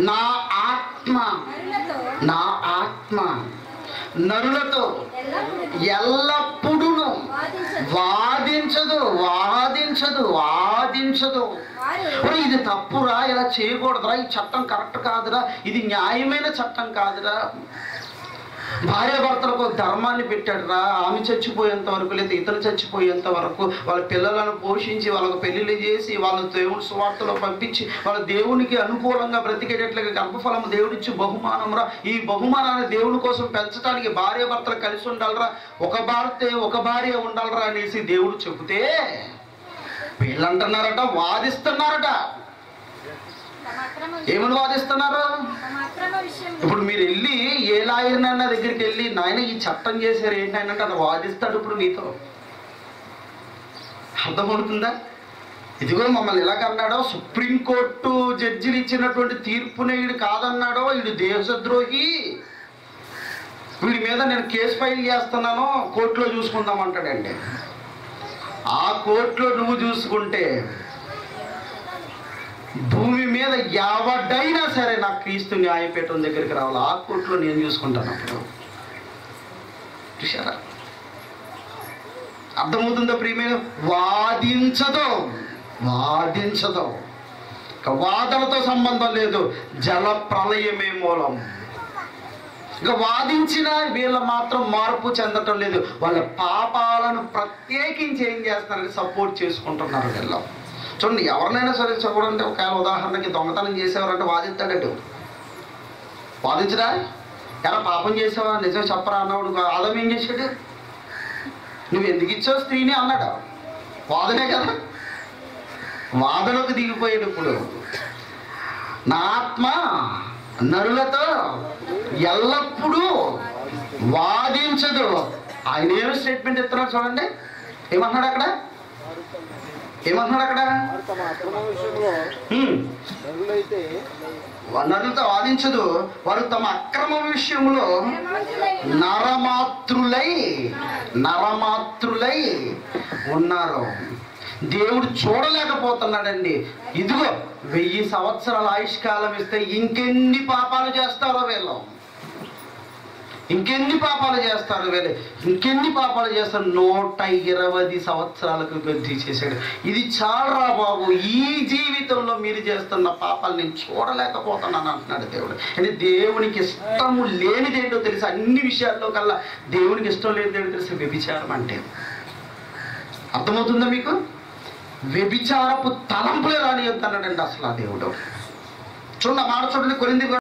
నా ఆత్మ నరులతో నా ఆత్మ నరులతో ఎల్లప్పుడూ ఎల్లప్పుడూను వాదించదు వాదించదు వాదించదు వాదించదు వారు ఒరేయ్, ఇది తప్పురా ఇలా చేయకూడదురా ఈ చట్టం కరెక్ట్ కాదురా ఇది న్యాయమైన చట్టం కాదురా భార్యాభర్తలకు ఒక ధర్మాన్ని పెట్టాడురా ఆమె చచ్చిపోయేంత వరకు లేదా ఇతను చచ్చిపోయేంత వరకు వాళ్ళ పిల్లలను పోషించి వాళ్ళకు పెళ్లిళ్ళు చేసి వాళ్ళ దేవుని సువార్తలో పంపించి వాళ్ళ దేవునికి అనుకూలంగా బ్రతికేటట్లుగా గర్భఫలం దేవుడిచ్చి బహుమానం రా ఈ బహుమానాన్ని దేవుని కోసం పెంచడానికి భార్యాభర్తలు కలిసి ఉండాలిరా ఒక భార్య ఒక భార్య ఉండాలిరా అనేసి దేవుడు చెబితే వీళ్ళంటున్నారట వాదిస్తున్నారట తమ అక్రమ ఏమని వాదిస్తున్నారు తమ అక్రమ విషయం ఇప్పుడు మీరు వెళ్ళి ఏ లాయర్నన్నా దగ్గరికి వెళ్ళి నాయన ఈ చట్టం చేశారు ఏంటి ఆయన అంటే అది వాదిస్తాడు ఇప్పుడు మీతో అర్థమవుతుందా ఇదిగో మమ్మల్ని ఎలాగన్నాడో సుప్రీంకోర్టు జడ్జిలు ఇచ్చినటువంటి తీర్పునే వీడు కాదన్నాడో వీడు దేశద్రోహి వీడి మీద నేను కేసు ఫైల్ చేస్తున్నాను కోర్టులో చూసుకుందాం అంటాడండి ఆ కోర్టులో నువ్వు చూసుకుంటే భూమి మీద ఎవడైనా సరే నాకు క్రీస్తు న్యాయపీఠం దగ్గరికి రావాలి ఆ కోర్టులో నేను చూసుకుంటాను అప్పుడు చూసారా అర్థమవుతుందా ప్రియమైన వాదించదు వాదించదు ఇక వాదనతో సంబంధం లేదు జల ప్రళయమే మూలం ఇక వాదించిన వీళ్ళ మాత్రం మార్పు చెందటం లేదు వాళ్ళ పాపాలను ప్రత్యేకించి ఏం చేస్తున్నారంటే సపోర్ట్ చేసుకుంటున్నారు వీళ్ళు చూడండి ఎవరినైనా సరే చూడండి ఒకవేళ ఉదాహరణకి దొంగతనం చేసేవారంటే వాదిస్తాడట వాదించరా ఎలా పాపం చేసావా నిజం చెప్పరా అన్నవాడు ఆదం ఏం చేశాడు నువ్వు ఎందుకు ఇచ్చావు స్త్రీని అన్నాడు వాదనే కదా వాదనకు దిగిపోయాడు ఇప్పుడు నా ఆత్మ నరులతో ఎల్లప్పుడూ వాదించదు ఆయన ఏమి స్టేట్మెంట్ ఇస్తున్నాడు చూడండి ఏమన్నాడు అక్కడ ఏమన్నాడు అక్కడ వారు తమ అక్రమ విషయంలో హ్మ్. నరులైతే నరులతో వాదించదు వారు తమ అక్రమ విషయంలో నిర్మాణులైన నరమాతృలై నరమాతృలై ఉన్నారు దేవుడు చూడలేకపోతున్నాడండి ఇదిగో వెయ్యి సంవత్సరాల ఆయుష్కాలం ఇస్తే ఇంకెన్ని పాపాలు చేస్తారో వీళ్ళు ఇంకెన్ని పాపాలు చేస్తారు వీళ్ళు ఇంకెన్ని పాపాలు చేస్తారు నూట ఇరవై సంవత్సరాలకు గద్ది చేశాడు ఇది చాలరా బాబు ఈ జీవితంలో మీరు చేస్తున్న పాపాలు నేను చూడలేకపోతున్నాను అంటున్నాడు దేవుడు అంటే దేవునికి ఇష్టము లేనిదేంటో తెలుసు అన్ని విషయాల్లో కల్లా దేవునికి ఇష్టం లేనిదేంటో తెలుసు వ్యభిచారం అంటే అర్థమవుతుందా మీకు వ్యభిచారపు తలంపులే రానియొద్దన్నాడండి అసలు ఆ దేవుడు చూడండి ఆ మాట చూడండి కొరింది